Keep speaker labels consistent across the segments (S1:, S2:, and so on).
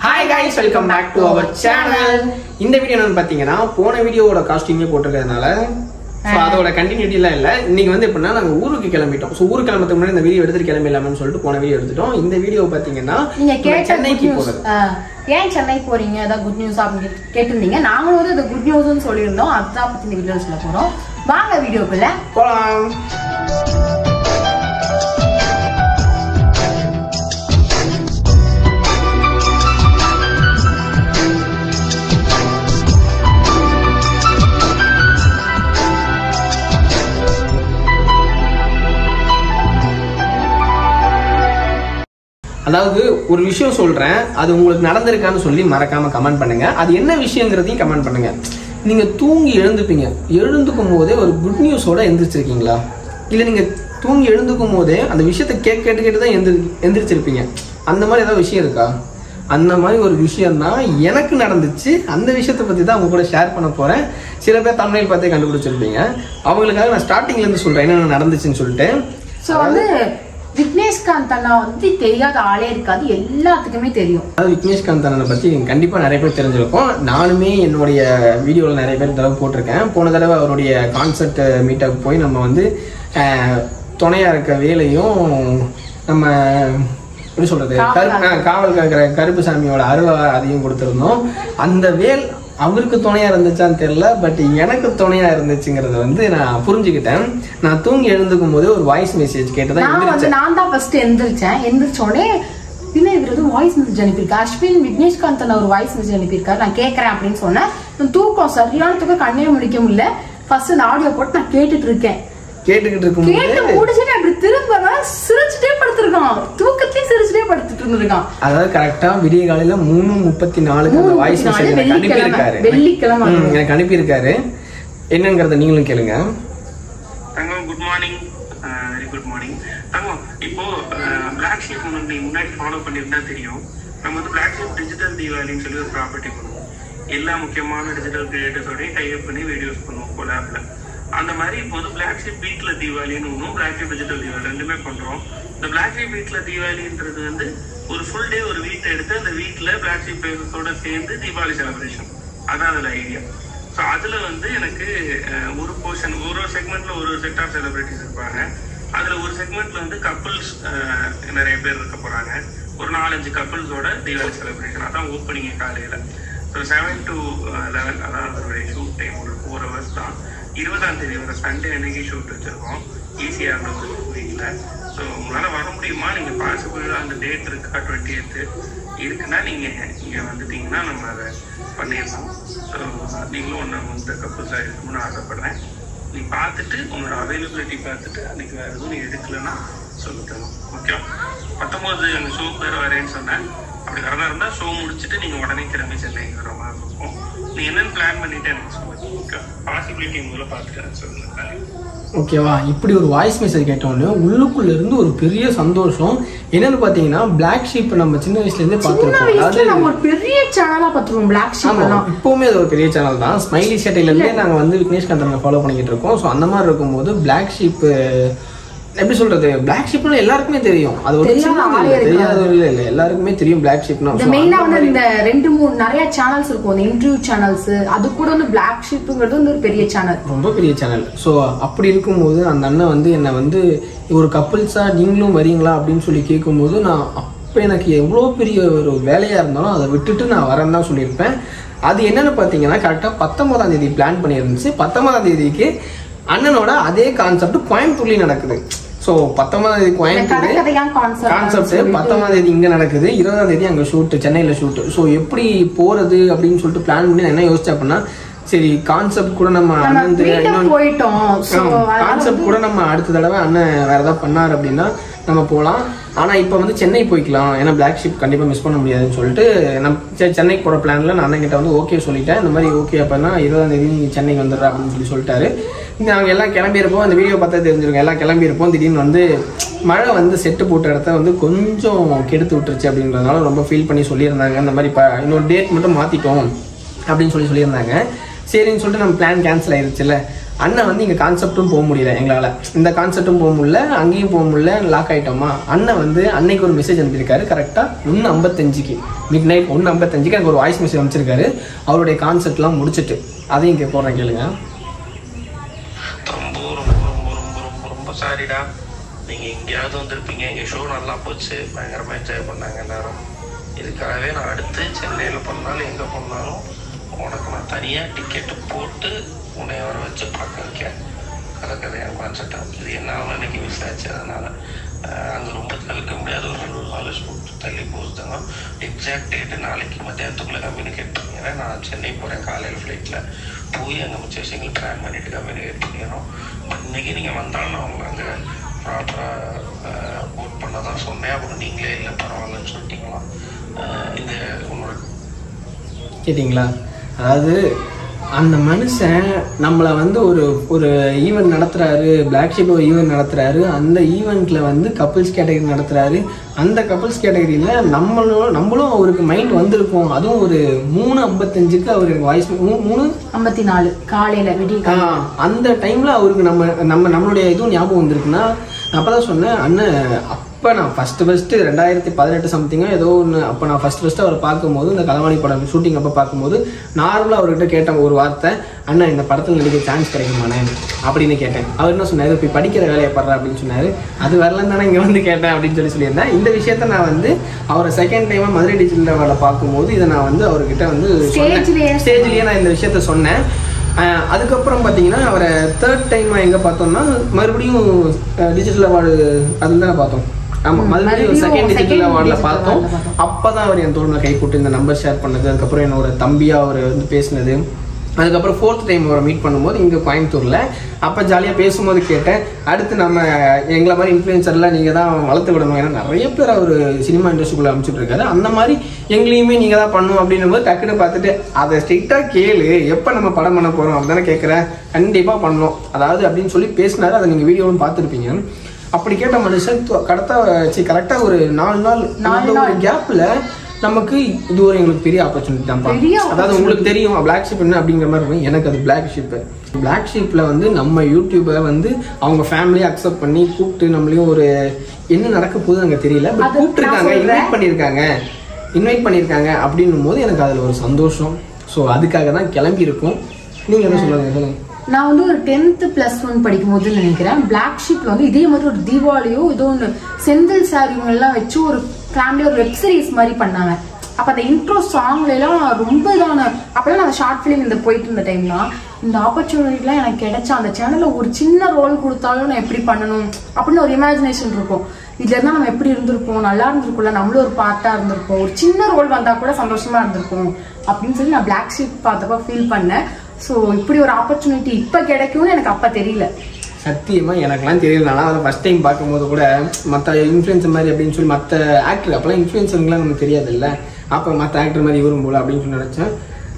S1: Hi guys welcome back to our channel இந்த video என்னன்னு பார்த்தீங்கன்னா போன வீடியோவோட காஸ்டியூமே போட்டிருக்கிறதுனால ஸோ அதோட கண்டினியூட்டிலாம் இல்லை இன்னைக்கு வந்து எப்படின்னா நாங்கள் ஊருக்கு கிளம்பிட்டோம் ஸோ ஊருக்கு கிளம்புறதுக்கு முன்னாடி இந்த வீடியோ எடுத்துட்டு கிளம்பிடலாம்னு சொல்லிட்டு போன வீடியோ எடுத்துட்டோம் இந்த வீடியோ பார்த்தீங்கன்னா
S2: நீங்க
S1: நம்ம
S2: கேட்ட
S1: சென்னைக்கு
S2: குட் நியூஸ்
S1: போகிறது
S2: ஏன் சென்னை போறீங்க ஏதாவது குட் நியூஸ் அப்படின்னு கேட்டு- கேட்டிருந்தீங்க நாங்களும் வந்து அது குட் நியூஸ்னு சொல்லியிருந்தோம் அதுதான் பத்தி இந்த வீடியோ சொல்ல போறோம் வாங்க வீடியோக்குள்ள
S1: போகலாம் அதாவது ஒரு விஷயம் சொல்றேன் அது உங்களுக்கு நடந்திருக்கான்னு சொல்லி மறக்காம கமெண்ட் பண்ணுங்க அது என்ன விஷயங்கிறதையும் கமெண்ட் பண்ணுங்க நீங்க தூங்கி எழுந்துப்பீங்க எழுந்துக்கும் போதே ஒரு குட் நியூஸோட எந்திரிச்சிருக்கீங்களா இல்ல நீங்க தூங்கி எழுந்துக்கும் போதே அந்த விஷயத்தை கேட்டு கேட்டு கேட்டு தான் எந்திரி எந்திரிச்சிருப்பீங்க அந்த மாதிரி ஏதாவது விஷயம் இருக்கா அந்த மாதிரி ஒரு விஷயம் தான் எனக்கு நடந்துச்சு அந்த விஷயத்தை பத்தி தான் அவங்க கூட ஷேர் பண்ண போறேன் சில பேர் தமிழில் பார்த்தே கண்டுபிடிச்சிருப்பீங்க அவங்களுக்காக நான் ஸ்டார்டிங்ல இருந்து சொல்றேன் என்னென்ன நடந்துச்சுன்னு சொல்லிட்டு
S2: சோ வந்து விக்னேஷ்காந்த் அண்ணா வந்து தெரியாத ஆளே இருக்காது எல்லாத்துக்குமே தெரியும்
S1: அதாவது விக்னேஷ்காந்த் அண்ணனை பற்றி கண்டிப்பாக நிறைய பேர் தெரிஞ்சிருக்கும் நானுமே என்னுடைய வீடியோவில் நிறைய பேர் தடவை போட்டிருக்கேன் போன தடவை அவருடைய கான்சர்ட் மீட்டப் போய் நம்ம வந்து அஹ், துணையா இருக்க வேலையும் நம்ம எப்படி சொல்றது கருப்பு அஹ், காவல் காக்கிற கருப்பு சாமியோட அருவா அதையும் கொடுத்துருந்தோம் அந்த வேல் அவருக்கு துணையா இருந்துச்சான்னு தெரியல பட் எனக்கு துணையா இருந்துச்சுங்கிறத வந்து நான் புரிஞ்சுக்கிட்டேன் நான் தூங்கி எழுந்துக்கும் போது ஒரு வாய்ஸ் மெசேஜ் கேட்டதான்
S2: நான் வந்து நான் தான் ஃபர்ஸ்ட் எந்திரிச்சேன் எந்திரிச்ச உடனே பின்ன இவர் எதுவும் வாய்ஸ் மெசேஜ் அனுப்பியிருக்காரு அஸ்வின் விக்னேஷ்காந்த் அண்ணா ஒரு வாய்ஸ் மெசேஜ் அனுப்பியிருக்காரு நான் கேட்கறேன் அப்படின்னு சொன்னேன் நான் தூக்கம் சரியான தூக்கம் கண்ணே முடிக்க முடியல ஃபர்ஸ்ட் இந்த ஆடியோ போட்டு நான் கேட்டுட்டு இருக்கேன்
S1: கேட்டுக்கிட்டு இருக்கும்போது
S2: கேட்டு முடிச்சுட்டு அப்படி திரும்ப சிரிச்சுட்டே படுத்திருக்கான் தூக்கத்தையும் சிரிச்சுட்டே படுத்துட்டு இருந்திருக்கான்
S1: அதாவது கரெக்டா விடிய காலையில மூணு முப்பத்தி நாலுக்கு அந்த
S2: மூணு
S1: வாய்ஸ்
S2: முப்பத்தி
S1: மெசேஜ்
S2: நாலு,
S1: எனக்கு அனுப்பியிருக்காரு
S2: வெள்ளிக்கிழமை.
S1: ம், எனக்கு அனுப்பியிருக்காரு என்னங்கிறத நீங்களும் கேளுங்க
S3: Thangam good morning very good morning Thangam இப்போ பிளாக் ஷீப் நீ முன்னாடி ஃபாலோ பண்ணியிருந்தா தெரியும் நம்ம வந்து பிளாக் ஷீப் டிஜிட்டல் தீபாவளின்னு சொல்லி ஒரு ப்ராப்பர்ட்டி பண்ணுவோம் எல்லா முக்கியமான டிஜிட்டல் கிரியேட்டர்ஸோடய டைப் பண்ணி வீடியோஸ் பண்ணுவோம் கொலாப்ல அந்த மாதிரி இப்போ வந்து பிளாக் ஷீப் வீட்ல தீபாவளின்னு ஒன்றும் பிளாக் ஷீப் டிஜிட்டல் தீபாவளி ரெண்டுமே பண்றோம் இந்த பிளாக் ஷீப் வீட்ல தீபாவளின்றது வந்து ஒரு ஃபுல் டே ஒரு வீட்டை எடுத்து அந்த வீட்டில் பிளாக் ஷீப் பேசஸோட சேர்ந்து தீபாவளி செலிப்ரேஷன் அதான் அதில் ஐடியா ஸோ அதுல வந்து எனக்கு அஹ், ஒரு போர்ஷன் ஒரு ஒரு செக்மெண்ட்ல ஒரு ஒரு செட் ஆஃப் செலிபிரிட்டிஸ் இருப்பாங்க அதுல ஒரு செக்மெண்ட்ல வந்து கப்புள்ஸ் நிறைய பேர் இருக்க போறாங்க ஒரு நாலஞ்சு கப்புள்ஸோட தீபாவளி செலிப்ரேஷன் அதான் ஓப்பனிங் காலையில ஸோ செவன் டு லெவன் அதான் அதனுடைய ஷூட் டைம் ஒரு ஃபோர் ஹவர்ஸ் தான் இருபதாம் தேதி வர சண்டே அன்னைக்கு ஷூட் வச்சிருக்கோம் ஈஸியாக ஒரு வீக்கில் ஸோ உங்களால் வர முடியுமா நீங்கள் பாசிபிள் அந்த டேட் இருக்கா டுவெண்ட்டி எய்த்து இருக்குன்னா நீங்கள் இங்கே வந்துட்டீங்கன்னா நம்ம அதை பண்ணிடலாம் ஸோ நீங்களும் ஒன்று வந்து கப்புள்ஸாக இருக்கணும்னு ஆசைப்படுறேன் நீ பார்த்துட்டு உன்னோட அவைலபிலிட்டி பார்த்துட்டு அன்னைக்கு வேறு எதுவும் நீ எடுக்கலைன்னா சொல்லித்தரும் ஓகே பத்தொம்போது அந்த ஷோக்கு வேறு வரேன்னு சொன்னேன் அப்படி வரதா இருந்தால் ஷோ முடிச்சுட்டு நீங்கள் உடனே கிளம்பி சென்னைக்கு வர மாதிரி இருக்கும் நீ என்னன்னு பிளான் பண்ணிட்டு எனக்கு சொல்லுங்க ஓகே பாசிபிலிட்டி முதல்ல பார்த்துட்டு எனக்கு சொல்லுங்க
S1: ஓகேவா இப்படி ஒரு வாய்ஸ் மெசேஜ் கேட்டோன்னே உள்ளுக்குள்ள இருந்து ஒரு பெரிய சந்தோஷம் என்னன்னு பாத்தீங்கன்னா பிளாக் ஷீப் நம்ம சின்ன வயசுல இருந்தே
S2: சின்ன
S1: பார்த்துருப்போம்
S2: வயசுல
S1: அதாவது
S2: நம்ம ஒரு பெரிய சேனலா பாத்துருவோம் பிளாக் ஷீப்
S1: ஆமா
S2: எல்லாம்
S1: இப்பவுமே அது ஒரு பெரிய சேனல் தான் ஸ்மைலி ஷேட்டையில இருந்தே நாங்க வந்து விக்னேஷ் காந்தனை ஃபாலோ பண்ணிக்கிட்டு இருக்கோம் ஸோ அந்த மாதிரி இருக்கும்போது பிளாக் ஷீப் எப்படி சொல்றது பிளாக் ஷீப்னு எல்லாருக்குமே தெரியும் அது ஒரு
S2: தெரியாத
S1: சின்ன
S2: ஆளே இருக்காது.
S1: தெரியாத இல்ல இல்ல எல்லாருக்குமே தெரியும் பிளாக் ஷீப்னா
S2: இந்த மெயினா வந்து இந்த ரெண்டு மூணு நிறைய சேனல்ஸ் இருக்கும் இந்த இன்டர்வியூ சேனல்ஸ் அது கூட வந்து பிளாக் ஷீப்புங்கிறது வந்து ஒரு பெரிய சேனல்
S1: ரொம்ப பெரிய சேனல் ஸோ அப்படி இருக்கும்போது அந்த அண்ணன் வந்து என்னை வந்து ஒரு கப்புள்ஸா நீங்களும் வரீங்களா அப்படின்னு சொல்லி கேட்கும்போது நான் அப்போ எனக்கு எவ்வளோ பெரிய ஒரு வேலையாக இருந்தாலும் அதை விட்டுட்டு நான் வரேன்னு தான் சொல்லியிருப்பேன் அது என்னன்னு பார்த்தீங்கன்னா கரெக்டாக பத்தொன்பதாம் தேதி பிளான் பண்ணியிருந்துச்சு பத்தொன்பதாம் தேதிக்கு அண்ணனோட அதே கான்செப்ட் கோயம்புத்தூர்லேயும் நடக்குது ஸோ பத்தொன்பதாம் தேதி கோயம்புத்தூர்
S2: கதையா கான்செப்ட்
S1: கான்செப்ட் பத்தொன்பதாம் தேதி இங்க நடக்குது இருபதாம் தேதி அங்க ஷூட் சென்னையில ஷூட் ஸோ எப்படி போறது அப்படின்னு சொல்லிட்டு பிளான் பண்ணி நான் என்ன யோசிச்சேன் அப்படின்னா சரி கான்செப்ட் கூட நம்ம
S2: நம்ம
S1: அண்ணன் தெரிய-
S2: மீட்டப்
S1: இன்னொன்னு-
S2: போயிட்டோம் So, அதனால
S1: கான்செப்ட் கூட நம்ம அடுத்த தடவை அண்ணன் வேற ஏதாவது பண்ணார் அப்படின்னா நம்ம போகலாம் ஆனா இப்போ வந்து சென்னை போய்க்கலாம் ஏன்னா பிளாக் ஷிப் கண்டிப்பா மிஸ் பண்ண முடியாதுன்னு சொல்லிட்டு நம்ம சரி, சென்னைக்கு போற பிளான்ல நான் அண்ணன் கிட்ட வந்து ஓகே சொல்லிட்டேன் இந்த மாதிரி ஓகே அப்படின்னா இருபதாம் தேதி நீ சென்னைக்கு வந்துடுற அப்படின்னு சொல்லி சொல்லிட்டாரு நாங்கள் எல்லாம் கிளம்பியிருப்போம் அந்த வீடியோ பார்த்தா தெரிஞ்சிருக்கோம் எல்லாம் கிளம்பியிருப்போம் திடீர்னு வந்து மழை வந்து செட்டு போட்ட இடத்த வந்து கொஞ்சம் கெடுத்து விட்டுருச்சு அப்படின்றதுனால ரொம்ப ஃபீல் பண்ணி சொல்லியிருந்தாங்க இந்த மாதிரி இப்போ இன்னொரு டேட் மட்டும் மாற்றிட்டோம் அப்படின்னு சொல்லி சொல்லியிருந்தாங்க சரின்னு சொல்லிட்டு நம்ம பிளான் கேன்சல் ஆயிருச்சுல்ல அண்ணன் வந்து இங்கே கான்செப்ட்டும் போக முடியல எங்களால் இந்த கான்செப்ட்டும் போக முடியல அங்கேயும் போக முடியல லாக் ஆயிட்டோமா அண்ணன் வந்து அன்னைக்கு ஒரு மெசேஜ் அனுப்பியிருக்காரு கரெக்டாக ஒன்று ஐம்பத்தஞ்சுக்கு மிட் நைட் ஒன்று ஐம்பத்தஞ்சுக்கு எனக்கு ஒரு வாய்ஸ் மெசேஜ் அனுப்பிச்சிருக்காரு அவருடைய கான்செப்ட்லாம் முடிச்சிட்டு அதையும் இங்கே போடுறேன் கேளுங்க
S3: ரொம்ப ரொம்ப ரொம்ப ரொம்ப ரொம்ப ரொம்ப சாரிடா நீங்க எங்கேயாவது வந்திருப்பீங்க எங்க ஷோ நல்லா போச்சு பயங்கரமா என்ஜாய் பண்ணாங்க எல்லாரும் இதுக்காகவே நான் அடுத்து சென்னையில பண்ணாலும் எங்க பண்ணாலும் உனக்கு நான் தனியா டிக்கெட்டு போட்டு உன்னை வர வச்சு பார்க்க வைக்கிறேன் கதை கதையான கான்செப்ட் இது என்ன இன்னைக்கு மிஸ் ஆச்சு அதனால அஹ், அங்க ரொம்ப தவிர்க்க முடியாத ஒரு ரெண்டு நாலு ஸ்போர்ட் தள்ளி போகுதுங்க எக்ஸாக்ட் டேட்டு நாளைக்கு மத்தியானத்துக்குள்ள கம்யூனிகேட் பண்ணிடுறேன் நான் சென்னை போறேன் காலையில் ஃப்ளைட்டில் போய் அங்கே மிச்ச விஷயங்கள் பிளான் பண்ணிட்டு கம்யூனிகேட் பண்ணிடுறோம் இன்னைக்கு நீங்கள் வந்தாலும் நான் உங்களை அங்கே ப்ராப்பராக போட் பண்ண தான் சொன்னேன் அப்புறம் நீங்களே இல்லை பரவாயில்லன்னு சொல்லிட்டீங்களா அஹ், இந்த உன்னோட
S1: கேட்டிங்களா அதாவது அந்த மனுஷன் நம்மளை வந்து ஒரு ஒரு ஈவெண்ட் நடத்துறாரு பிளாக் ஷீப் ஒரு ஈவெண்ட் நடத்துறாரு அந்த ஈவெண்ட்ல வந்து கப்புள்ஸ் கேட்டகரி நடத்துறாரு அந்த கப்புள்ஸ் கேட்டகரியில நம்மளும் நம்மளும் அவருக்கு மைண்ட் வந்திருக்கும் அதுவும் ஒரு மூணு ஐம்பத்தஞ்சுக்கு அவருக்கு வாய்ஸ் மூணு
S2: ஐம்பத்தி நாலு காலையில விடிய
S1: ஆ, அந்த டைம்ல அவருக்கு நம்ம நம்ம நம்மளுடைய இதுவும் ஞாபகம் வந்திருக்குன்னா நான் அப்பதான் சொன்னேன் அண்ணன் அப்ப நான் ஃபர்ஸ்ட் ஃபர்ஸ்ட் ரெண்டாயிரத்தி பதினெட்டு சம்திங்கோ ஏதோ ஒன்று அப்போ நான் ஃபர்ஸ்ட் ஃபர்ஸ்ட் அவரை பார்க்கும்போது இந்த கலவாணி படம் ஷூட்டிங் அப்போ பார்க்கும்போது நார்மலாக அவர்கிட்ட கேட்டேன் ஒரு வார்த்தை அண்ணா இந்த படத்தில் நடிக்க சான்ஸ் கிடைக்குமாண்ணே அப்படின்னு கேட்டேன் அவர் என்ன சொன்னாரு போய் படிக்கிற வேலையை படுற அப்படின்னு சொன்னாரு அது வரலன்னு தானே இங்கே வந்து கேட்டேன் அப்படின்னு சொல்லி சொல்லியிருந்தேன் இந்த விஷயத்த நான் வந்து அவரை செகண்ட் டைமாக மதுரை டிஜிட்டல் வேலை பார்க்கும்போது இதை நான் வந்து அவர்கிட்ட வந்து
S2: Stageலயே
S1: ஸ்டேஜ்லேயே நான் இந்த விஷயத்த சொன்னேன் அஹ் அதுக்கப்புறம் பார்த்தீங்கன்னா அவரை தேர்ட் டைம் எங்கே பார்த்தோம்னா மறுபடியும் டிஜிட்டல் அவார்டு அதில் தானே பார்த்தோம் ஆமாம் மறுபடியும்
S2: மறுபடியும்
S1: செகண்ட்
S2: second
S1: டிஜிட்டல் அவார்டில்
S2: digital
S1: பார்த்தோம்
S2: awardல பார்த்தோம்.
S1: அப்பதான் அவர் என் தோழில் கை போட்டு இந்த நம்பர் ஷேர் பண்ணது அதுக்கப்புறம் என்னோட தம்பியா அவர் வந்து பேசினது அதுக்கப்புறம் ஃபோர்த் டைம் அவரை மீட் பண்ணும்போது இங்கே கோயம்புத்தூரில் அப்போ ஜாலியாக பேசும்போது கேட்டேன் அடுத்து நம்ம எங்களை மாதிரி இன்ஃப்ளூயன்சர்லாம் நீங்கள் தான் வளர்த்து விடணும் ஏன்னா நிறைய பேர் அவர் சினிமா இண்டஸ்ட்ரிக்குள்ளே அனுப்பிச்சுட்டு இருக்காரு அந்த மாதிரி எங்களையுமே நீங்கள் தான் பண்ணணும் அப்படின்னும் போது டக்குன்னு பார்த்துட்டு அதை ஸ்ட்ரிக்டாக கேளு எப்போ நம்ம படம் பண்ண போகிறோம் அப்படிதானே கேட்குறேன் கண்டிப்பாக பண்ணணும் அதாவது அப்படின்னு சொல்லி பேசினாரு அதை நீங்கள் வீடியோவும் பார்த்துருப்பீங்க அப்படி கேட்ட மனுஷன் து- கடத்தா சி கரெக்டாக ஒரு நாலு நாள்
S2: நாலு
S1: அந்த ஒரு கேப்ல நமக்கு இது ஒரு எங்களுக்கு பெரிய ஆப்பர்ச்சுனிட்டி தான்ப்பா
S2: பெரிய
S1: அதாவது உங்களுக்கு தெரியும் பிளாக் ஷிப் என்ன அப்படிங்கிற மாதிரி இருக்கும் எனக்கு அது பிளாக் ஷிப் பிளாக் ஷிப்ல வந்து நம்ம யூடியூபை வந்து அவங்க ஃபேமிலியை அக்செப்ட் பண்ணி கூப்பிட்டு நம்மளையும் ஒரு என்ன நடக்க போகுது அங்கே தெரியல பட்
S2: அது
S1: கூப்பிட்டுருக்காங்க
S2: நான் சொல்றேன்.
S1: இன்வைட் பண்ணியிருக்காங்க இன்வைட் பண்ணியிருக்காங்க அப்படின்னும் போது எனக்கு அதில் ஒரு சந்தோஷம் ஸோ அதுக்காக தான் கிளம்பி இருக்கோம் நீங்கள் என்ன சொல்லுங்க சொல்லுங்க
S2: நான் வந்து ஒரு டென்த் பிளஸ் ஒன் படிக்கும் போது நினைக்கிறேன் பிளாக் ஷீப்ல வந்து இதே மாதிரி ஒரு தீபாவளியோ ஏதோ ஒன்று செந்தில் சார் இவங்க எல்லாம் வச்சு ஒரு ஃபேமிலி ஒரு வெப் சீரிஸ் மாதிரி பண்ணாங்க அப்ப அந்த இன்ட்ரோ சாங்ல எல்லாம் ரொம்ப இதான அப்பெல்லாம் நான் ஷார்ட் ஃபிலிம் இந்த போயிட்டு இருந்த டைம்லாம் இந்த ஆப்பர்ச்சுனிட்டிலாம் எனக்கு கிடைச்சா அந்த சேனல்ல ஒரு சின்ன ரோல் கொடுத்தாலும் நான் எப்படி பண்ணணும் அப்படின்னு ஒரு இமேஜினேஷன் இருக்கும் இதுல இருந்தா நம்ம எப்படி இருந்திருப்போம் நல்லா இருந்திருக்கும்ல நம்மளும் ஒரு பார்ட்டா இருந்திருப்போம் ஒரு சின்ன ரோல் வந்தா கூட சந்தோஷமா இருந்திருக்கும் அப்படின்னு சொல்லி நான் பிளாக் ஷீப் பார்த்தப்ப ஃபீல் பண்ணேன் ஸோ இப்படி ஒரு ஆப்பர்ச்சுனிட்டி இப்ப கிடைக்கும்னு எனக்கு அப்ப தெரியல
S1: சத்தியமா எனக்கெல்லாம் தெரியல நான் அதை ஃபர்ஸ்ட் டைம் பார்க்கும்போது கூட மற்ற இன்ஃப்ளூயன்சர் மாதிரி அப்படின்னு சொல்லி மற்ற ஆக்டர் அப்போலாம் இன்ஃப்ளூயன்சருங்களாம் நமக்கு தெரியாதுல்ல அப்போ மற்ற ஆக்டர் மாதிரி இவரும் போல அப்படின்னு சொல்லி நினச்சேன்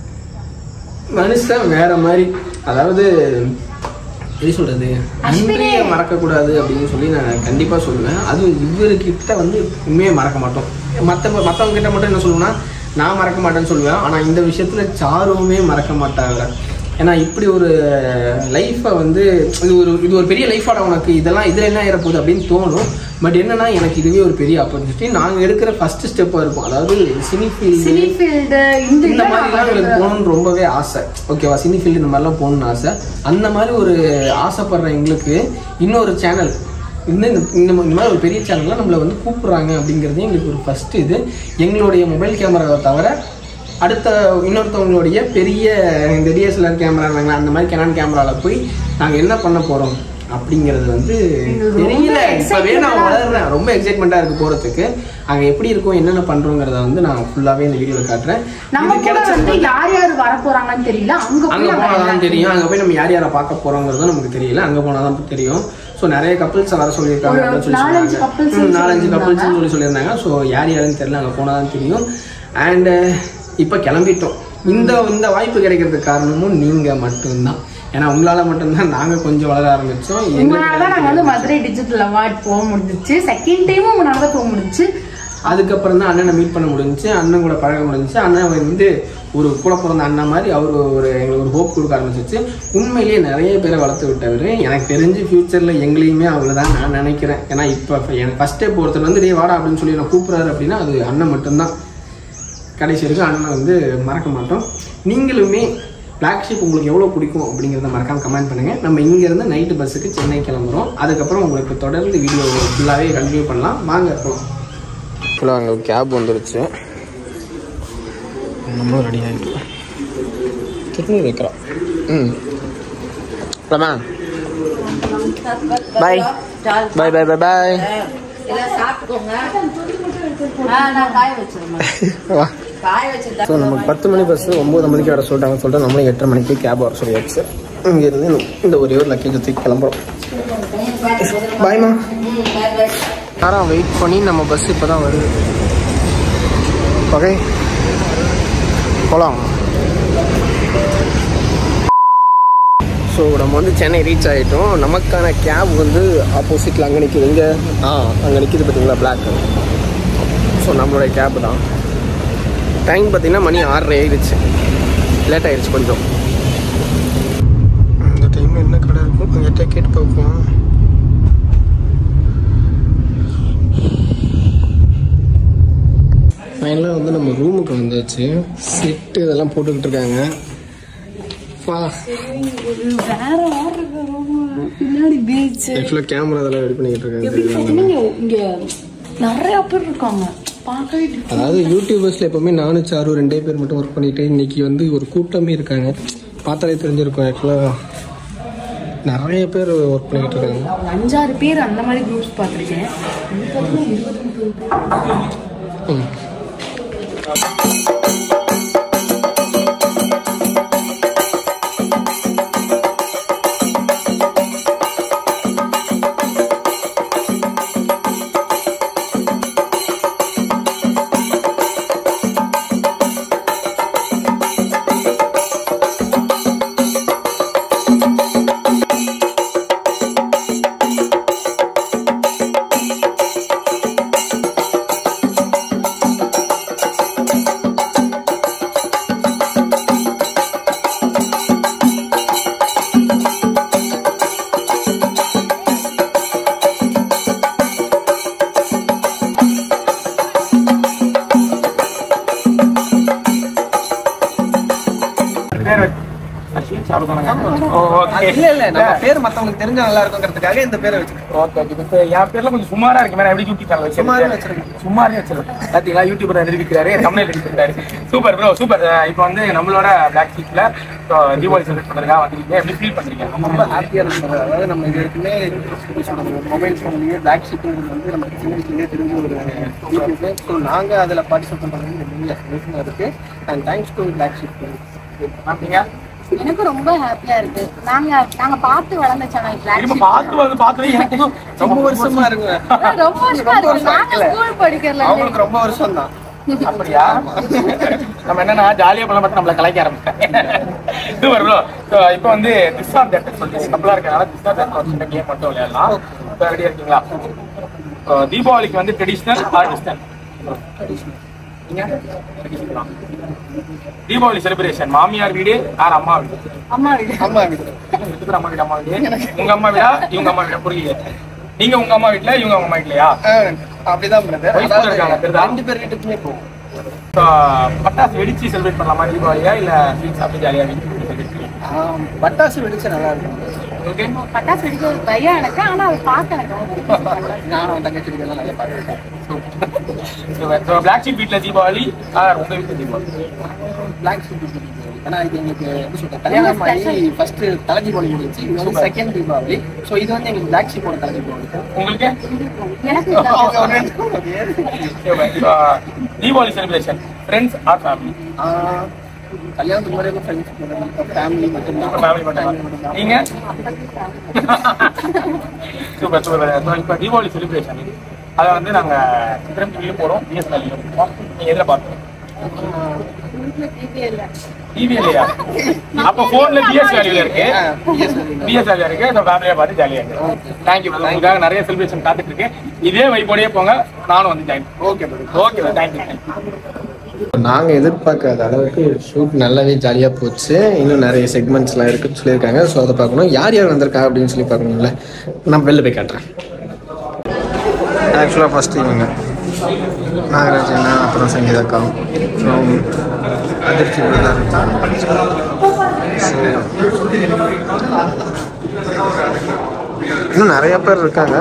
S1: மனுஷன் வேற மாதிரி அதாவது எப்படி சொல்றது அன்பையே மறக்கக்கூடாது அப்படின்னு சொல்லி நான் கண்டிப்பா சொல்லுவேன் அதுவும் இவர்கிட்ட வந்து உண்மையை மறக்க மாட்டோம் மற்ற மற்றவங்க கிட்ட மட்டும் என்ன சொல்லுவேன்னா நான் மறக்க மாட்டேன்னு சொல்லுவேன் ஆனா இந்த விஷயத்துல சாருவுமே மறக்க மாட்டாங்க ஏன்னா இப்படி ஒரு லைஃப்பை வந்து இது ஒரு இது ஒரு பெரிய லைஃபாட உனக்கு இதெல்லாம் இதில் என்ன ஆயிட போகுது அப்படின்னு தோணும் பட் என்னன்னா எனக்கு இதுவே ஒரு பெரிய ஆப்பர்ச்சுனிட்டி நாங்கள் எடுக்கிற ஃபர்ஸ்ட் ஸ்டெப்பாக இருக்கும் அதாவது சினி ஃபீல்டு
S2: சினி ஃபீல்டு இந்த
S1: இந்த
S2: இதுல நான்
S1: மாதிரிலாம் எனக்கு போகணும்னு ரொம்பவே ஆசை ஓகேவா சினி ஃபீல்டு இந்த மாதிரிலாம் போகணும்னு ஆசை அந்த மாதிரி ஒரு ஆசைப்படுற எங்களுக்கு இன்னொரு சேனல் இந்த இந்த இந்த மா- இந்த மாதிரி ஒரு பெரிய சேனல்லாம் நம்மளை வந்து கூப்பிடுறாங்க அப்படிங்கிறது எங்களுக்கு ஒரு ஃபர்ஸ்ட் இது எங்களுடைய மொபைல் கேமராவை தவிர அடுத்த இன்னொருத்தவங்களுடைய பெரிய இந்த டிஎஸ்எல்ஆர் கேமரா இருந்தாங்களா அந்த மாதிரி கெனான் கேமராவில் போய் நாங்கள் என்ன பண்ண போகிறோம் அப்படிங்கிறது வந்து
S2: எங்களுக்கு ரொம்ப
S1: தெரியல இப்போவே நான்
S2: excitement-ஆ
S1: வளர்றேன் ரொம்ப எக்ஸைட்மெண்ட்டாக இருக்கு போகிறதுக்கு அங்கே எப்படி இருக்கும் என்னென்ன பண்ணுறோங்கிறத வந்து நான் ஃபுல்லாகவே இந்த வீடியோவில் காட்டுறேன்
S2: நம்ம
S1: இது
S2: கூட
S1: கிடைச்ச
S2: வந்து யார் யார் வர போறாங்கன்னு தெரியல அங்க
S1: அங்க
S2: போய் நம்ம
S1: போனாதான்
S2: எல்லாம்
S1: தெரியும் அங்க போய் நம்ம யார் யாரை பார்க்க போறோங்கிறதும் நமக்கு தெரியல அங்க போனாதான் தெரியும் ஸோ நிறைய கப்பிள்ஸ் வர சொல்லியிருக்காங்க
S2: ஒரு
S1: அப்படின்னு சொல்லி
S2: நாலஞ்சு
S1: சொன்னாங்க.
S2: couples
S1: ம், நாலஞ்சு
S2: சொல்லியிருந்தாங்க.
S1: கப்பிள்ஸ் சொல்லி சொல்லியிருந்தாங்க ஸோ யார் யாருன்னு தெரியல அங்க போனாதான் தெரியும் அண்ட் இப்போ கிளம்பிட்டோம் இந்த இந்த வாய்ப்பு கிடைக்கிறதுக்கு காரணமும் நீங்க மட்டும்தான் ஏன்னா உங்களால மட்டும்தான் நாங்க கொஞ்சம் வளர ஆரம்பிச்சோம்
S2: உங்களாலதான் நாங்க வந்து
S1: எங்களுக்கு
S2: மதுரை டிஜிட்டல் அவார்ட் போக முடிஞ்சிச்சு செகண்ட் டைமும் உங்களால தான் போக முடிஞ்சுச்சு
S1: அதுக்கப்புறம் தான் அண்ணனை மீட் பண்ண முடிஞ்சுச்சு அண்ணன் கூட பழக முடிஞ்சுச்சு அண்ணன் வந்து ஒரு கூட பிறந்த அண்ணன் மாதிரி அவர் ஒரு எங்களுக்கு ஒரு ஹோப் கொடுக்க ஆரம்பிச்சிச்சு உண்மையிலேயே நிறைய பேரை வளர்த்து விட்டவர் எனக்கு தெரிஞ்சு ஃப்யூச்சரில் எங்களையுமே அவ்வளோதான் நான் நினைக்கிறேன் ஏன்னா இப்போ எனக்கு ஃபஸ்ட் ஸ்டெப் ஒருத்தர் வந்து டே வாடா அப்படின்னு சொல்லி நான் கூப்பிட்றாரு அப்படின்னா அது அண்ணன் மட்டும்தான் கடைசி வரைக்கும் அண்ணன் வந்து மறக்க மாட்டோம் நீங்களுமே பிளாக் ஷிப் உங்களுக்கு எவ்வளோ பிடிக்கும் அப்படிங்கிறத மறக்காம கமெண்ட் பண்ணுங்கள் நம்ம இங்கேருந்து நைட்டு பஸ்ஸுக்கு சென்னை கிளம்புறோம் அதுக்கப்புறம் உங்களுக்கு தொடர்ந்து வீடியோ ஃபுல்லாகவே கண்டினியூ பண்ணலாம் வாங்க போகலாம் ஃபுல்லாக அங்கே கேப் வந்துருச்சு நம்மளும் ரெடி ஆகிட்டோம் திருநூறு வைக்கிறோம் ம் போலாமா பாய் பாய் பாய் பாய் பாய்
S4: எல்லாம் சாப்பிட்டுக்கோங்க ஆ, நான் காய வச்சிருந்தேன்
S1: வா
S4: காய வச்சிருந்தேன்
S1: ஸோ நமக்கு பத்து மணி பஸ் ஒம்பது மணிக்கு வர சொல்லிட்டாங்க சொல்லிட்டு நம்மளும் எட்டரை மணிக்கு கேப் வர சொல்லியாச்சு இங்கேருந்து இந்த ஒரே ஒரு லக்கேஜ் தூக்கி கிளம்புறோம் பாய்மா யாரும் வெயிட் பண்ணி நம்ம பஸ் இப்போ தான் வருது ஓகே போகலாம் ஸோ நம்ம வந்து சென்னை ரீச் ஆகிட்டோம் நமக்கான கேப் வந்து ஆப்போசிட்டில் அங்கே நிற்கிது இங்கே ஆ அங்கே நிற்கிது பார்த்தீங்களா பிளாக் ஸோ நம்மளுடைய கேப் தான் டைம் பார்த்தீங்கன்னா மணி ஆறரை ஆயிடுச்சு லேட் ஆயிடுச்சு கொஞ்சம் இந்த டைம் என்ன கடை இருக்கும் அங்கிட்ட கேட்டு பார்ப்போம் ஃபைனலாக வந்து நம்ம ரூமுக்கு வந்தாச்சு செட்டு இதெல்லாம் போட்டுக்கிட்டு இருக்காங்க வா
S2: வேற ஆர்டர் பின்னாடி பீச்
S1: ஆக்சுவலாக கேமரா இதெல்லாம் ரெடி பண்ணிக்கிட்டு இருக்காங்க
S2: எப்படி
S1: தெரியுதா?
S2: பார்த்தீங்கன்னா இங்க நிறைய பேர் இருக்காங்க பார்க்கவே
S1: அதாவது யூடியூபர்ஸில் எப்போவுமே நானும் சாரு ரெண்டே பேர் மட்டும் ஒர்க் பண்ணிட்டு இன்னைக்கு வந்து ஒரு கூட்டமே இருக்காங்க பார்த்தாலே தெரிஞ்சிருக்கும் ஆக்சுவலாக நிறைய பேர் ஒர்க் பண்ணிக்கிட்டு இருக்காங்க
S2: ஒரு அஞ்சாறு பேர் அந்த மாதிரி குரூப்ஸ் பார்த்துருக்கேன் இது பார்த்தீங்கன்னா இருபது முப்பது பேர்
S1: ம் இல்ல இல்ல நம்ம பேர் மத்தவங்களுக்கு தெரிஞ்சா நல்லா இருக்குங்கிறதுக்காக இந்த பேரை வச்சிருக்கோம்
S5: ஓகே ஓகே இப்போ என் பேர்ல கொஞ்சம் சுமாரா இருக்கு மேடம் எப்படி யூடியூப் சேனல்
S1: சுமாரா
S5: வச்சிருக்கேன்
S1: வச்சிருக்கேன்.
S5: சுமாரே வச்சிருக்கேன் பாத்தீங்களா யூடியூபர் நிரூபிக்கிறாரு தமிழ் எடுத்துக்கிறாரு சூப்பர் ப்ரோ சூப்பர் இப்போ வந்து நம்மளோட பிளாக் ஷீட்ல தீபாவளி செலிப்ரேட் பண்றதுக்காக வந்திருக்கீங்க எப்படி ஃபீல் பண்றீங்க
S1: ரொம்ப ஹாப்பியாக இருந்தது அதாவது நம்ம இது இருக்குமே மொபைல் ஃபோன்லேயே பிளாக் ஷீட்டுங்கிறது வந்து நம்ம சின்ன வயசுலேயே தெரிஞ்ச ஒரு யூடியூப் ஸோ நாங்கள் அதில் பார்ட்டிசிபேட் பண்ணுறது ரொம்ப சந்தோஷமாக இருக்குது and thanks to Black Sheep
S5: பாத்தீங்க
S4: எனக்கு ரொம்ப ஹாப்பியா இருக்கு நாங்க நாங்க பார்த்து வளர்ந்த சேனல்
S5: திரும்ப பார்த்து வந்து பார்த்தது எனக்கு
S1: ரொம்ப வருஷமா இருக்குங்க
S4: ரொம்ப வருஷமா இருக்கு நாங்க ஸ்கூல் படிக்கிறல
S1: அவங்களுக்கு ரொம்ப வருஷம் தான்
S5: அப்படியா நம்ம என்னன்னா ஜாலியா பண்ண மட்டும் நம்மள கலாய்க்க ஆரம்பிச்சிட்டேன் சூப்பர் ப்ரோ இப்போ வந்து திஸ் ஆர் தட் சொல்லிட்டு கப்பலா இருக்கனால திஸ் ஆர் தட் சின்ன கேம் மட்டும் விளையாடலாம் இப்போ ரெடியா இருக்கீங்களா So, தீபாவளிக்கு வந்து ட்ரெடிஷ்னல் ஆர் டிஸ்டன்ட் நீங்க traditional தான். தீபாவளி செலிப்ரேஷன் மாமியார் வீடு ஆர் அம்மா வீடு
S4: அம்மா வீடு
S1: அம்மா வீடு
S5: ரெண்டு பேரும் அம்மா வீடு அம்மா வீடு உங்க அம்மா வீடா இவங்க அம்மா வீடா புரியல நீங்க உங்க அம்மா வீட்ல இவங்க உங்க அம்மா வீட்லயா
S1: ஆ, அப்படிதான் பிரதர்
S5: Wife கூட இருக்காங்க, தெரியுதா?
S1: ரெண்டு பேர் வீட்டுக்குமே போகும்
S5: So, பட்டாசு வெடிச்சு செலிப்ரேட் பண்ணலாமா தீபாவளியா இல்ல ஸ்வீட் சாப்பிட்டு ஜாலியா
S1: ஆ, பட்டாசு வெடிச்சா நல்லா இருக்கும்
S5: ஓகே
S4: பட்டாசு வெடிக்க ஒரு பையன் எனக்கு ஆனா அது பார்க்க எனக்கு ரொம்ப பிடிக்கும்.
S1: நானும் தங்கச்சி வீடுலாம் நல்லா பார்த்துருக்கேன்
S5: பிளாக் ஷீப் வீட்ல தீபாவளி ஆர் உங்க வீட்ல தீபாவளி
S1: பிளாக் ஷீட் ஏன்னா இது எங்களுக்கு எப்படி சொல்றது கல்யாணம் ஆகி ஃபர்ஸ்ட் தலை தீபாவளி முடிஞ்சு இது வந்து செகண்ட் தீபாவளி ஸோ இது வந்து எங்களுக்கு பிளாக் ஷீப்போட தலை தீபாவளி
S5: உங்களுக்கு
S4: எனக்கு
S5: So, Deepavali celebration friends or family
S1: ஆ, கல்யாணத்துக்கு முன்னாடி ஃப்ரெண்ட்ஸ் ஃபேமிலி மட்டும்தான்
S5: ஃபேமிலி மட்டும் நீங்க சூப்பர் சூப்பர் இப்போ தீபாவளி செலிப்ரேஷன் அதை வந்து நாங்க சித்திரம் டிவியும் போறோம் பிஎஸ்எல் போறோம் நீங்க எதில் பார்த்தோம் டிவி இல்லையா அப்ப போன்ல பிஎஸ் வேல்யூல இருக்கு பிஎஸ் வேல்யூ இருக்கு ஸோ ஃபேமிலியா பார்த்து ஜாலியா இருக்கு தேங்க்யூ உங்களுக்காக நிறைய செலிப்ரேஷன் காத்துட்டு இருக்கு இதே வைப்போடயே போங்க நானும் வந்து join
S1: okay
S5: okay thank you thank you
S1: நாங்கள் எதிர்பார்க்காத அளவுக்கு ஷூட் நல்லாவே ஜாலியாக போச்சு இன்னும் நிறைய செக்மெண்ட்ஸ்லாம் இருக்குன்னு சொல்லியிருக்காங்க ஸோ அதை பார்க்கணும் யார் யார் வந்திருக்கா அப்படின்னு சொல்லி பார்க்கணும்ல நான் வெளில போய் காட்டுறேன் ஆக்சுவலாக ஃபஸ்ட்டு இவங்க நாகராஜ் அண்ணா அப்புறம் சங்கீதாக்கா அப்புறம் அதிர்ச்சி பிரதர் இன்னும் நிறைய பேர் இருக்காங்க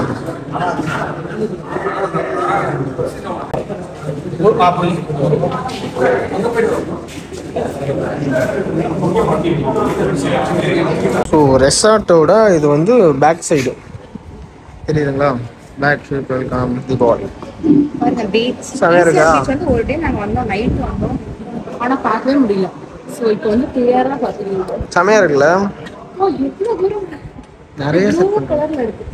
S1: ஸோ ரெசார்ட்டோட இது வந்து பேக் சைடு தெரியுதுங்களா பேக் சைடு வெல்கம் தீபாவளி
S2: பாருங்க பீச்
S1: செமையா இருக்கா?
S2: பீச் வந்து ஒரு டைம் நாங்க வந்தோம் நைட் வந்தோம் ஆனா பார்க்கவே முடியல சோ இப்போ வந்து கிளியரா பாத்துக்கலாம்
S1: செமையா இருக்குல்ல
S2: ஓ எவ்வளவு தூரம்
S1: நிறைய
S2: ப்ளூ கலர்ல இருக்கு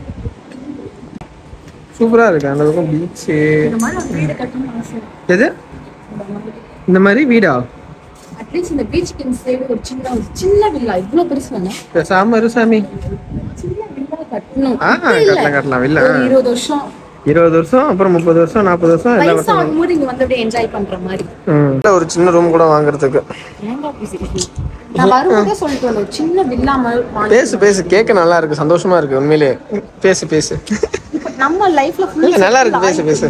S1: சூப்பராக இருக்கு அந்த பக்கம் பீச்சு
S2: இந்த மாதிரி ஒரு வீடு கட்டணும்னு ஆசை
S1: எது இந்த மாதிரி வீடா
S2: அட்லீஸ்ட் இந்த பீச்சுக்கு இந்த சைடு ஒரு சின்ன ஒரு சின்ன வில்லா இவ்வளவு பெருசு தானே
S1: பேசாம இரு சாமி
S2: சின்ன வில்லா கட்டணும்
S1: ஆ
S2: அப்படி இல்ல.
S1: கட்டலாம் கட்டலாம் இல்ல
S2: ஒரு இருபது வருஷம்
S1: இருபது வருஷம் அப்புறம் முப்பது வருஷம் நாற்பது வருஷம் எல்லா
S2: வயசு
S1: வருஷம்
S2: ஆகும்போது இங்க வந்து அப்படியே என்ஜாய் பண்ற மாதிரி
S1: ம் இல்ல, ஒரு சின்ன ரூம் கூட வாங்குறதுக்கு
S2: ஏங்க அப்படி சிரிக்கிறீங்க? நான் வரும்போதே சொல்லிட்டு வந்தேன் ஒரு சின்ன வில்லா மாதிரி வாங்கி-
S1: பேசு பேசு கேட்க நல்லா இருக்கு சந்தோஷமா இருக்கு உண்மையிலே பேசு பேசு
S2: இப்ப நம்ம லைஃப்ல
S1: இல்ல நல்லா இருக்கு பேசு பேசு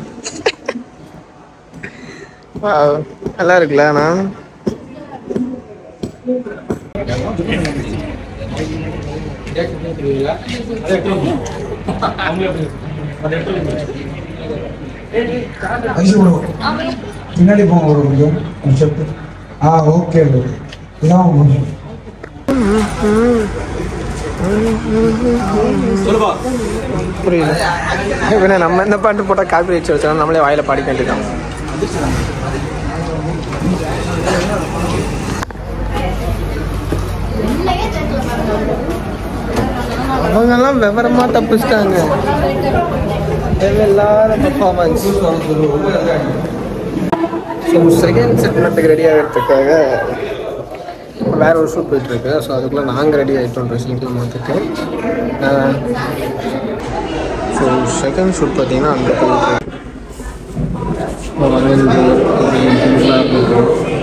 S1: Wow, நல்லா இருக்குல்ல நான்
S6: ஐயோ பின்னாடி போங்க ஒரு கொஞ்சம் கொஞ்சம் செப்பு ஆ ஓகே ப்ரோ இதான் கொஞ்சம்
S1: புரியுது இவனே நம்ம இந்த பாட்டு போட்டா காப்பி வச்சு வச்சோம் நம்மளே வாயில பாடிக்க வேண்டியதான் அவங்கெல்லாம் விவரமா தப்பிச்சிட்டாங்க தேவையில்லாத பர்ஃபார்மன்ஸ் ஸோ செகண்ட் செக்மெண்ட்டுக்கு ரெடி ஆகிறதுக்காக வேற ஒரு ஷூட் போயிட்டு இருக்கு ஸோ அதுக்குள்ள நாங்கள் ரெடி ஆகிட்டோம் ட்ரெஸ்ஸிங்லாம் மாற்றிட்டு ஸோ செகண்ட் ஷூட் பார்த்தீங்கன்னா அங்கே போயிட்டு இருக்கு. அரவிந்த், ஒரு சிம்பிளா இருக்கு.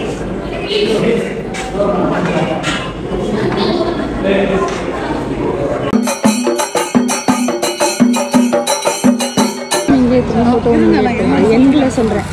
S2: எண்களை சொல்றேன்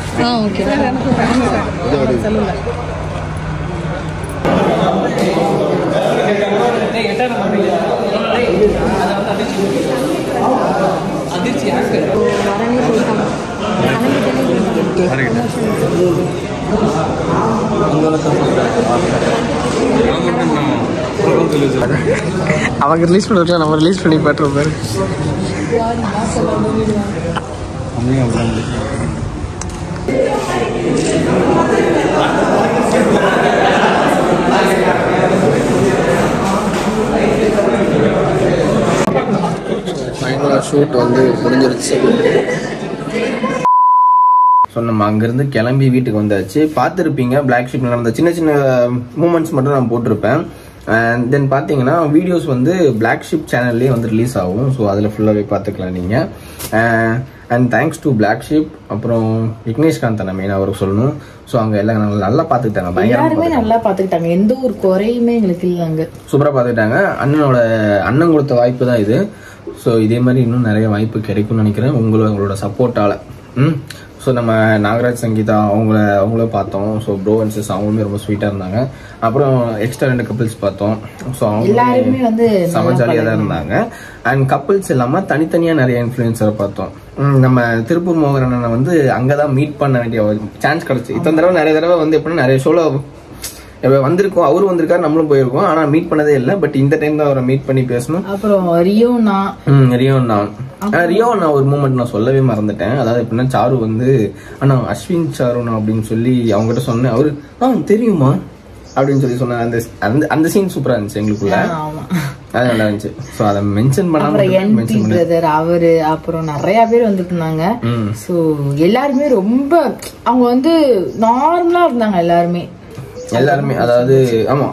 S1: அவங்க ரிலீஸ் பண்ணுறதுல நம்ம ரிலீஸ் பண்ணி பாட்டுறோம் பாரு ஃபைனலாக ஷூட் வந்து முடிஞ்சிருச்சு ஸோ நம்ம அங்கேருந்து கிளம்பி வீட்டுக்கு வந்தாச்சு பார்த்துருப்பீங்க பிளாக் ஷிப் நடந்த சின்ன சின்ன மூமெண்ட்ஸ் மட்டும் நான் போட்டிருப்பேன் அண்ட் தென் பார்த்தீங்கன்னா வீடியோஸ் வந்து பிளாக் ஷிப் சேனல்லே வந்து ரிலீஸ் ஆகும் ஸோ அதில் ஃபுல்லாகவே பார்த்துக்கலாம் நீங்கள் and thanks to Black Sheep அப்புறம் விக்னேஷ்காந்த் அண்ணா மெயின் அவருக்கு சொல்லணும் ஸோ அங்கே எல்லாம் நல்லா- நல்லா பார்த்துக்கிட்டாங்க பயங்கரமாக
S2: எல்லாருமே நல்லா பாத்துக்கிட்டாங்க எந்த ஒரு குறையுமே எங்களுக்கு இல்ல அங்க
S1: சூப்பராக பார்த்துக்கிட்டாங்க அண்ணனோட அண்ணன் கொடுத்த வாய்ப்பு தான் இது ஸோ இதே மாதிரி இன்னும் நிறைய வாய்ப்பு கிடைக்கும்னு நினைக்கிறேன் உங்களோட உங்களோட சப்போர்ட்டால் ம் ஸோ நம்ம நாகராஜ் சங்கீதா அவங்கள அவங்கள பார்த்தோம் ஸோ ப்ரோ அண்ட் சிஸ் அவங்களுமே ரொம்ப ஸ்வீட்டாக இருந்தாங்க அப்புறம் எக்ஸ்ட்ரா ரெண்டு கப்பிள்ஸ் பார்த்தோம் ஸோ
S2: எல்லாருமே வந்து
S1: செம
S2: நல்லா
S1: ஜாலியாக தான் இருந்தாங்க அண்ட் கப்பிள்ஸ் இல்லாமல் தனித்தனியாக நிறைய இன்ஃப்ளூயன்சரை பார்த்தோம் ம், நம்ம திருப்பூர் மோகன் அண்ணனை வந்து அங்கே தான் மீட் பண்ண வேண்டிய சான்ஸ் கிடச்சி இத்தனை தடவை நிறைய தடவை வந்து எப்படின்னா நிறைய ஷோவில் இப்ப வந்திருக்கோம் அவரும் வந்திருக்காரு நம்மளும் போயிருக்கோம் ஆனா மீட் பண்ணதே இல்லை பட் இந்த டைம் தான் அவரை மீட் பண்ணி பேசணும்
S2: அப்புறம் ரியோனா
S1: ம், ரியோ அண்ணா ஆனா, ரியோ அண்ணா ஒரு மூமெண்ட் நான் சொல்லவே மறந்துட்டேன் அதாவது எப்படின்னா சாரு வந்து அண்ணா அஸ்வின் சாருண்ணா அப்படின்னு சொல்லி அவங்ககிட்ட சொன்னேன் அவரு ஆ தெரியுமா அப்படின்னு சொல்லி சொன்னாங்க அந்த அந்த அந்த சீன் சூப்பரா இருந்துச்சு எங்களுக்குள்ள
S2: ஆமா
S1: அது நல்லா இருந்துச்சு ஸோ அதை மென்ஷன் பண்ணாம
S2: அப்புறம் என்டி
S1: மென்ஷன் பண்ணி
S2: பிரதர் அவரு அப்புறம் நிறைய பேர் வந்துருந்தாங்க
S1: ம்.
S2: சோ எல்லாருமே ரொம்ப அவங்க வந்து நார்மலா இருந்தாங்க எல்லாருமே
S1: எல்லாருமே அதாவது ஆமா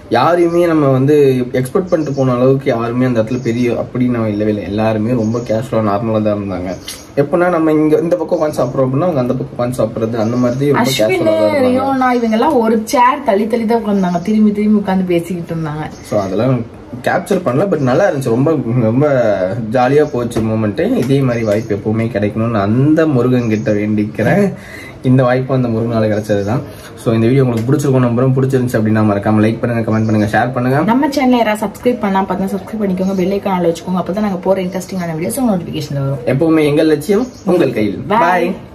S1: யாரையுமே நம்ம வந்து எக்ஸ்பெக்ட் பண்ணிட்டு போன அளவுக்கு யாருமே அந்த இடத்துல பெரிய அப்படி நம்ம இல்லவே இல்லை எல்லாருமே ரொம்ப கேஷுவலாக நார்மலாக தான் இருந்தாங்க எப்படின்னா நம்ம இங்க இந்த பக்கம் உட்காந்து சாப்பிட்றோம் அப்படின்னா அவங்க அந்த பக்கம் உட்காந்து சாப்பிட்றது அந்த மாதிரி ரொம்ப
S2: அஸ்வின்
S1: கேஷுவலாக தான் இருந்தாங்க
S2: ரியோனா இவங்க எல்லாம் ஒரு சேர் தள்ளி தள்ளி தான் உட்கார்ந்தாங்க திரும்பி திரும்பி உட்கார்ந்து பேசிக்கிட்டு இருந்தாங்க
S1: ஸோ அதெல்லாம் கேப்சர் பண்ணல பட் நல்லா இருந்துச்சு ரொம்ப ரொம்ப ஜாலியாக போச்சு மூமெண்ட்டு இதே மாதிரி வாய்ப்பு எப்பவுமே கிடைக்கணும்னு அந்த முருகன் கிட்ட வேண்டிக்கிறேன் இந்த வாய்ப்பு அந்த முருகனால கிடைச்சது தான் ஸோ இந்த வீடியோ உங்களுக்கு பிடிச்சிருக்கும் நம்பரும் பிடிச்சிருந்துச்சு அப்படின்னா மறக்காம லைக் பண்ணுங்க கமெண்ட் பண்ணுங்க ஷேர் பண்ணுங்க
S2: நம்ம சேனல் யாராவது சப்ஸ்கிரைப் பண்ணா பார்த்தா சப்ஸ்கிரைப் பண்ணிக்கோங்க பெல் ஐக்கான வச்சுக்கோங்க அப்பதான் நாங்க போற இன்ட்ரெஸ்டிங்கான வீடியோஸ் நோட்டிபிகேஷன் வரும்
S1: எப்பவுமே எங்கள் லட்சியம் உங்கள் கையில்
S2: Bye.
S1: பாய்